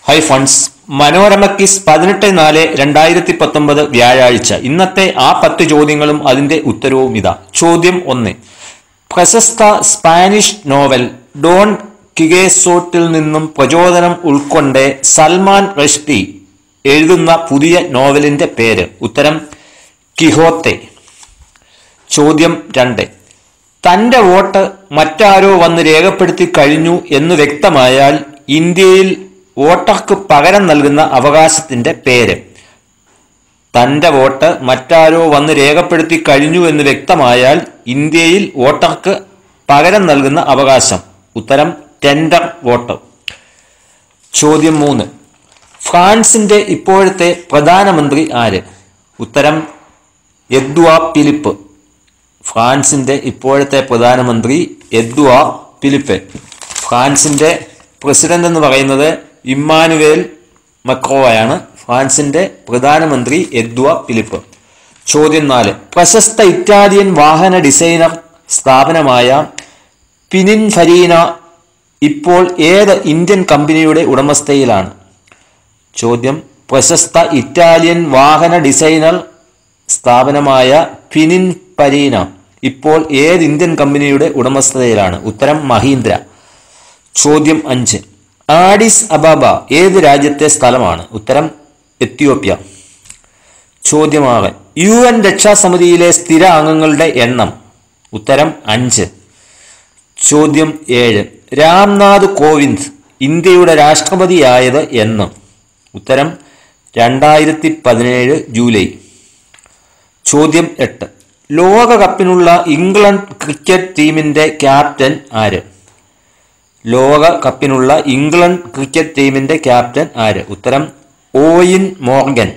high funds Manorama kiss പതിനെട്ട് നാല് രണ്ടായിരത്തി പത്തൊമ്പത് വ്യാഴാഴ്ച ഇന്നത്തെ ആ പത്ത് ചോദ്യങ്ങളും അതിന്റെ ഉത്തരവും ഇതാ ചോദ്യം ഒന്ന് പ്രശസ്ത സ്പാനിഷ് നോവൽ ഡോൺ കിഗേസോട്ടിൽ നിന്നും പ്രചോദനം ഉൾക്കൊണ്ട് സൽമാൻ റഷ്ദി എഴുതുന്ന പുതിയ നോവലിന്റെ പേര് ഉത്തരം കിഹോത്തെ ചോദ്യം രണ്ട് തന്റെ വോട്ട് മറ്റാരോ വന്ന് രേഖപ്പെടുത്തി കഴിഞ്ഞു എന്ന് വ്യക്തമായാൽ ഇന്ത്യയിൽ വോട്ടർക്ക് പകരം നൽകുന്ന അവകാശത്തിന്റെ പേര് തന്റെ വോട്ട് മറ്റാരോ വന്ന് രേഖപ്പെടുത്തി കഴിഞ്ഞു എന്ന് വ്യക്തമായാൽ ഇന്ത്യയിൽ വോട്ടർക്ക് പകരം നൽകുന്ന അവകാശം ഉത്തരം ടെൻഡർ വോട്ട് ചോദ്യം മൂന്ന് ഫ്രാൻസിന്റെ ഇപ്പോഴത്തെ പ്രധാനമന്ത്രി ആര് ഉത്തരം എദ്വാ ഫിലിപ്പ് ഫ്രാൻസിന്റെ ഇപ്പോഴത്തെ പ്രധാനമന്ത്രി എദ്വാ ഫിലിപ്പ് ഫ്രാൻസിന്റെ പ്രസിഡന്റ് എന്ന് പറയുന്നത് ഇമ്മാനുവേൽ മക്രോയാണ് ഫ്രാൻസിന്റെ പ്രധാനമന്ത്രി എദ്വാ ഫിലിപ്പ് ചോദ്യം നാല് പ്രശസ്ത ഇറ്റാലിയൻ വാഹന ഡിസൈനർ സ്ഥാപനമായ പിനിൻഫരീന ഇപ്പോൾ ഏത് ഇന്ത്യൻ കമ്പനിയുടെ ഉടമസ്ഥയിലാണ് ചോദ്യം പ്രശസ്ത ഇറ്റാലിയൻ വാഹന ഡിസൈനർ സ്ഥാപനമായ ഫിനിൻ പരീന ഇപ്പോൾ ഏത് ഇന്ത്യൻ കമ്പനിയുടെ ഉടമസ്ഥതയിലാണ് ഉത്തരം മഹീന്ദ്ര ചോദ്യം അഞ്ച് ആഡിസ് അബാബ ഏത് രാജ്യത്തെ സ്ഥലമാണ് ഉത്തരം എത്യോപ്യ ചോദ്യം ആറ് യു എൻ രക്ഷാസമിതിയിലെ സ്ഥിര അംഗങ്ങളുടെ എണ്ണം ഉത്തരം അഞ്ച് ചോദ്യം ഏഴ് രാംനാഥ് കോവിന്ദ് ഇന്ത്യയുടെ രാഷ്ട്രപതിയായത് എന്ന് ഉത്തരം രണ്ടായിരത്തി പതിനേഴ് ജൂലൈ ചോദ്യം എട്ട് ലോകകപ്പിനുള്ള ഇംഗ്ലണ്ട് ക്രിക്കറ്റ് ടീമിന്റെ ക്യാപ്റ്റൻ ആര് ലോകകപ്പിനുള്ള ഇംഗ്ലണ്ട് ക്രിക്കറ്റ് ടീമിന്റെ ക്യാപ്റ്റൻ ആര് ഉത്തരം ഓയിൻ മോർഗൻ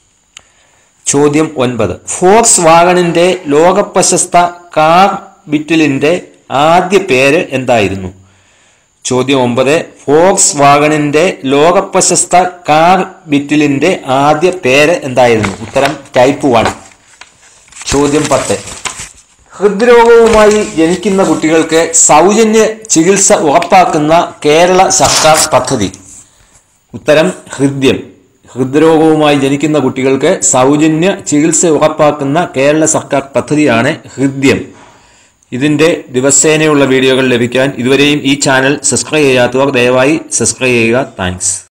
ചോദ്യം ഒൻപത് ഫോക്സ് വാഗണിന്റെ ലോകപ്രശസ്ത കാർ ബിറ്റിലിന്റെ ആദ്യ പേര് എന്തായിരുന്നു ചോദ്യം ഒമ്പത് ഫോക്സ് വാഗണിന്റെ ലോകപ്രശസ്ത കാർ ബിറ്റിലിന്റെ ആദ്യ പേര് എന്തായിരുന്നു ഉത്തരം ടൈപ്പ് വൺ ചോദ്യം പത്ത് ഹൃദ്രോഗവുമായി ജനിക്കുന്ന കുട്ടികൾക്ക് സൗജന്യ ചികിത്സ ഉറപ്പാക്കുന്ന കേരള സർക്കാർ പദ്ധതി ഉത്തരം ഹൃദ്യം ഹൃദ്രോഗവുമായി ജനിക്കുന്ന കുട്ടികൾക്ക് സൗജന്യ ചികിത്സ ഉറപ്പാക്കുന്ന കേരള സർക്കാർ പദ്ധതിയാണ് ഹൃദ്യം ഇതിന്റെ ദിവസേനയുള്ള വീഡിയോകൾ ലഭിക്കാൻ ഇതുവരെയും ഈ ചാനൽ സബ്സ്ക്രൈബ് ചെയ്യാത്തവർ ദയവായി സബ്സ്ക്രൈബ് ചെയ്യുക താങ്ക്സ്